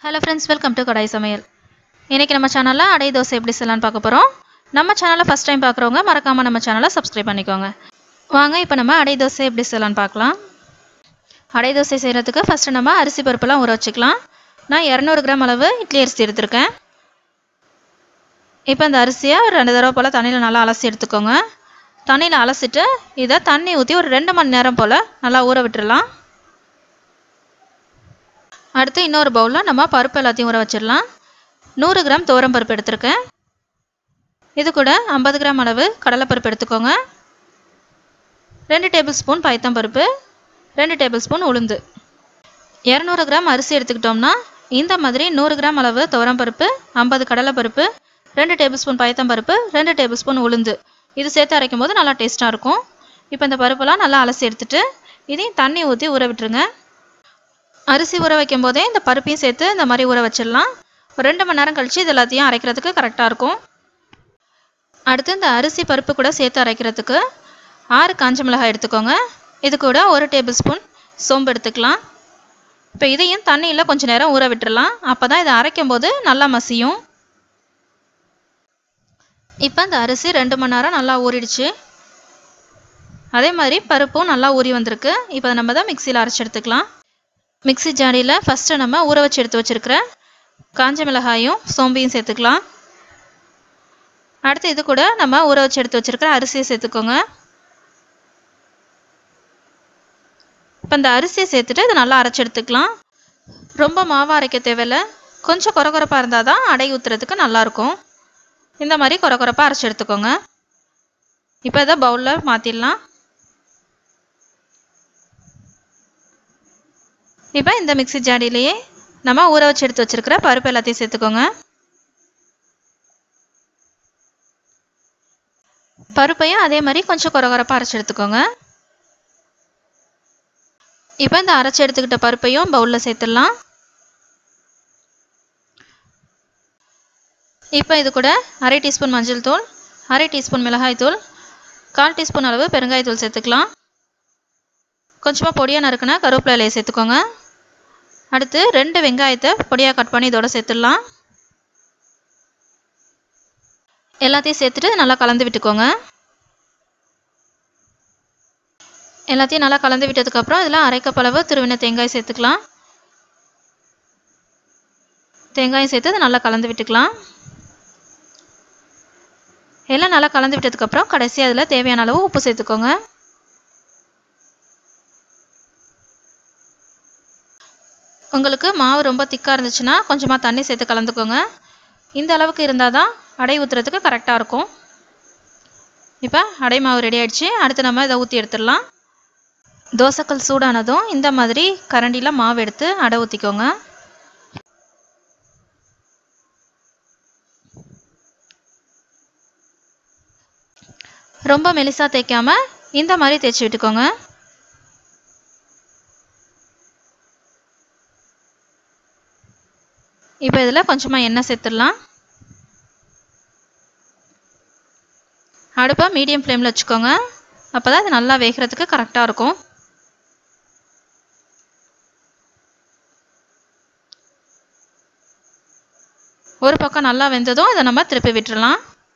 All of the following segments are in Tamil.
hello friends welcome to Kadai சமையல் இன்றைக்கி நம்ம சேனலில் அடை தோசை எப்படி செய்யலாம்னு பார்க்க போகிறோம் நம்ம சேனலை ஃபஸ்ட் டைம் பார்க்குறவங்க மறக்காமல் நம்ம சேனலை சப்ஸ்கிரைப் பண்ணிக்கோங்க வாங்க இப்போ நம்ம அடை தோசை எப்படி செய்யலாம்னு பார்க்கலாம் அடை தோசை செய்கிறதுக்கு ஃபஸ்ட்டு நம்ம அரிசி பருப்புலாம் ஊற வச்சுக்கலாம் நான் இரநூறு கிராம் அளவு இட்லி அரிசி எடுத்திருக்கேன் இப்போ இந்த அரிசியை ஒரு ரெண்டு தடவை போல் தண்ணியில் நல்லா அலசி எடுத்துக்கோங்க தண்ணியில் அலசிட்டு இதை தண்ணி ஊற்றி ஒரு ரெண்டு மணி நேரம் போல் நல்லா ஊற விட்டுறலாம் அடுத்து இன்னொரு பவுலில் நம்ம பருப்பு எல்லாத்தையும் ஊற வச்சிடலாம் நூறு கிராம் துவரம் பருப்பு எடுத்திருக்கேன் இது கூட ஐம்பது கிராம் அளவு கடலைப்பருப்பு எடுத்துக்கோங்க ரெண்டு டேபிள் ஸ்பூன் பைத்தம் பருப்பு ரெண்டு டேபிள் ஸ்பூன் உளுந்து இரநூறு கிராம் அரிசி எடுத்துக்கிட்டோம்னா இந்த மாதிரி நூறு கிராம் அளவு துவரம் பருப்பு ஐம்பது கடலைப்பருப்பு ரெண்டு டேபிள் ஸ்பூன் பயத்தம் பருப்பு ரெண்டு டேபிள் ஸ்பூன் உளுந்து இது சேர்த்து அரைக்கும் போது நல்லா டேஸ்ட்டாக இருக்கும் இப்போ இந்த பருப்பெல்லாம் நல்லா அலசி எடுத்துட்டு இதையும் தண்ணி ஊற்றி ஊற விட்டுருங்க அரிசி ஊற வைக்கும் போதே இந்த பருப்பையும் சேர்த்து இந்த மாதிரி ஊற வச்சிடலாம் ஒரு ரெண்டு மணி நேரம் கழித்து இது எல்லாத்தையும் அரைக்கிறதுக்கு கரெக்டாக இருக்கும் அடுத்து இந்த அரிசி பருப்பு கூட சேர்த்து அரைக்கிறதுக்கு ஆறு காஞ்ச மிளகாய் எடுத்துக்கோங்க இது கூட ஒரு டேபிள் ஸ்பூன் சோம்பு எடுத்துக்கலாம் இப்போ இதையும் தண்ணியில் கொஞ்சம் நேரம் ஊற விட்டுறலாம் அப்போ தான் இதை அரைக்கும் போது நல்லா மசியும் இப்போ இந்த அரிசி ரெண்டு மணி நேரம் நல்லா ஊறிடுச்சு அதே மாதிரி பருப்பும் நல்லா ஊறி வந்திருக்கு இப்போ நம்ம தான் மிக்சியில் அரைச்சி எடுத்துக்கலாம் மிக்சி ஜாடியில் ஃபஸ்ட்டு நம்ம ஊற வச்சு எடுத்து வச்சுருக்கிற காஞ்ச மிளகாயும் சோம்பையும் சேர்த்துக்கலாம் அடுத்து இது கூட நம்ம ஊற வச்சு எடுத்து வச்சுருக்கிற அரிசியை சேர்த்துக்கோங்க இப்போ இந்த அரிசியை சேர்த்துட்டு இதை நல்லா அரைச்சி எடுத்துக்கலாம் ரொம்ப மாவாக அரைக்க தேவையில்ல கொஞ்சம் குறகுறப்பாக இருந்தால் தான் அடை ஊற்றுறதுக்கு நல்லாயிருக்கும் இந்த மாதிரி குறகுறப்பாக அரைச்சி எடுத்துக்கோங்க இப்போ இதை பவுலில் மாற்றிடலாம் இப்போ இந்த மிக்சி ஜாடியிலேயே நம்ம ஊற வச்சு எடுத்து வச்சுருக்கிற பருப்பு எல்லாத்தையும் சேர்த்துக்கோங்க பருப்பையும் அதே மாதிரி கொஞ்சம் குறகுறப்பாக அரைச்சி எடுத்துக்கோங்க இப்போ இந்த அரைச்சி எடுத்துக்கிட்ட பருப்பையும் பவுலில் சேர்த்துடலாம் இப்போ இது கூட அரை டீஸ்பூன் மஞ்சள் தூள் அரை டீஸ்பூன் மிளகாய் தூள் கால் டீஸ்பூன் அளவு பெருங்காயத்தூள் சேர்த்துக்கலாம் கொஞ்சமாக பொடியாக நறுக்குனா கருவேப்பிலை இலையை சேர்த்துக்கோங்க அடுத்து ரெண்டு வெங்காயத்தை பொடியாக கட் பண்ணி இதோட சேர்த்துடலாம் எல்லாத்தையும் சேர்த்துட்டு நல்லா கலந்து விட்டுக்கோங்க எல்லாத்தையும் நல்லா கலந்து விட்டதுக்கப்புறம் இதில் அரைக்கப்பளவு துருவின தேங்காய் சேர்த்துக்கலாம் தேங்காயம் சேர்த்து அதை நல்லா கலந்து விட்டுக்கலாம் எல்லாம் நல்லா கலந்து விட்டதுக்கப்புறம் கடைசி அதில் தேவையான அளவு உப்பு சேர்த்துக்கோங்க உங்களுக்கு மாவு ரொம்ப திக்காக இருந்துச்சுன்னா கொஞ்சமாக தண்ணி சேர்த்து கலந்துக்கோங்க இந்த அளவுக்கு இருந்தால் தான் அடை ஊற்றுறதுக்கு கரெக்டாக இருக்கும் இப்போ அடை மாவு ரெடி ஆகிடுச்சு அடுத்து நம்ம இதை ஊற்றி எடுத்துடலாம் தோசைக்கல் சூடானதும் இந்த மாதிரி கரண்டியில் மாவு எடுத்து அடை ஊற்றிக்கோங்க ரொம்ப மெலிசாக தேய்க்காம இந்த மாதிரி தேய்ச்சி விட்டுக்கோங்க இப்போ இதில் கொஞ்சமாக எண்ணெய் சேர்த்துடலாம் அடுப்பை மீடியம் ஃப்ளேமில் வச்சுக்கோங்க அப்போ தான் இது நல்லா வேகிறதுக்கு கரெக்டாக இருக்கும் ஒரு பக்கம் நல்லா வெந்ததும் இதை நம்ம திருப்பி விட்டுறலாம்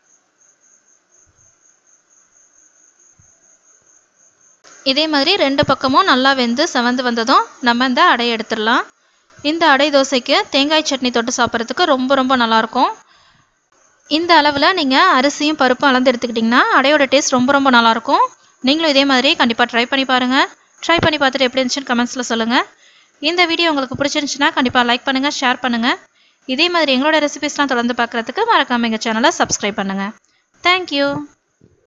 இதே மாதிரி ரெண்டு பக்கமும் நல்லா வெந்து செவந்து வந்ததும் நம்ம இந்த அடை எடுத்துடலாம் இந்த அடை தோசைக்கு தேங்காய் சட்னி தொட்டு சாப்பிட்றதுக்கு ரொம்ப ரொம்ப நல்லாயிருக்கும் இந்த அளவில் நீங்கள் அரிசியும் பருப்பும் அளந்து எடுத்துக்கிட்டிங்கன்னா அடையோட டேஸ்ட் ரொம்ப ரொம்ப நல்லாயிருக்கும் நீங்களும் இதே மாதிரி கண்டிப்பாக ட்ரை பண்ணி பாருங்கள் ட்ரை பண்ணி பார்த்துட்டு எப்படி இருந்துச்சுன்னு கமெண்ட்ஸில் சொல்லுங்கள் இந்த வீடியோ உங்களுக்கு பிடிச்சிருந்துச்சுன்னா கண்டிப்பாக லைக் பண்ணுங்கள் ஷேர் பண்ணுங்கள் இதே மாதிரி எங்களோட ரெசிபிஸ்லாம் தொடர்ந்து பார்க்குறதுக்கு மறக்காமல் எங்கள் சேனலை சப்ஸ்கிரைப் பண்ணுங்கள் தேங்க்யூ